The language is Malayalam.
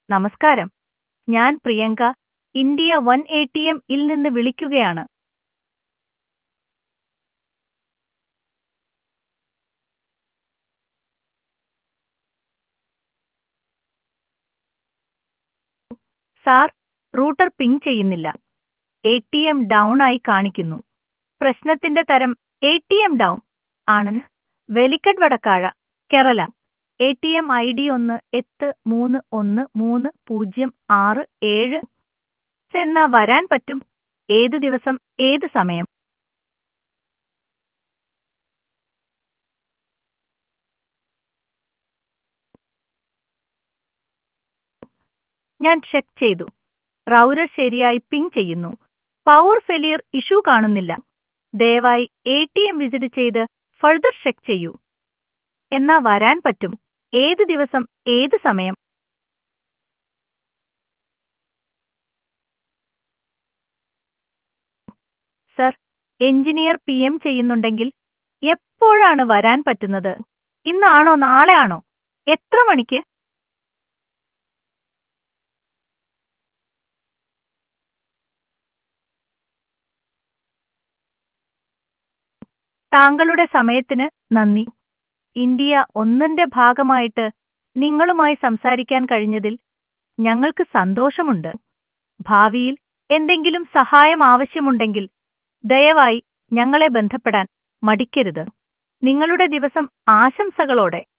നമസ്കാരം ഞാൻ Priyanka India one A T M ഇൽ നിന്ന് വിളിക്കുകയാണ് സാർ റൂട്ടർ പിങ് ചെയ്യുന്നില്ല എ ടി എം ഡൗൺ ആയി കാണിക്കുന്നു പ്രശ്നത്തിന്റെ തരം എ ടി എം ഡൗൺ ആണ് വെലിക്കഡ് വടക്കാഴ Kerala A T M I D ഒന്ന് എട്ട് മൂന്ന് ഒന്ന് മൂന്ന് പൂജ്യം ആറ് ഏഴ് എന്നാ വരാൻ പറ്റും ഏത് ദിവസം ഏത് സമയം ഞാൻ ചെക്ക് ചെയ്തു റൗരർ ശരിയായി പിങ് ചെയ്യുന്നു പവർ ഫെലിയർ ഇഷ്യൂ കാണുന്നില്ല ദയവായി എ ടി എം വിസിറ്റ് ചെയ്ത് ഫർദർ ചെക്ക് ചെയ്യൂ എന്നാ വരാൻ പറ്റും ഏത് ദിവസം ഏത് സമയം സർ എഞ്ചിനീയർ പി എം ചെയ്യുന്നുണ്ടെങ്കിൽ എപ്പോഴാണ് വരാൻ പറ്റുന്നത് ഇന്നാണോ നാളെ ആണോ എത്ര മണിക്ക് താങ്കളുടെ സമയത്തിന് നന്ദി ഇന്ത്യ ഒന്നിന്റെ ഭാഗമായിട്ട് നിങ്ങളുമായി സംസാരിക്കാൻ കഴിഞ്ഞതിൽ ഞങ്ങൾക്ക് സന്തോഷമുണ്ട് ഭാവിയിൽ എന്തെങ്കിലും സഹായം ആവശ്യമുണ്ടെങ്കിൽ ദയവായി ഞങ്ങളെ ബന്ധപ്പെടാൻ മടിക്കരുത് നിങ്ങളുടെ ദിവസം ആശംസകളോടെ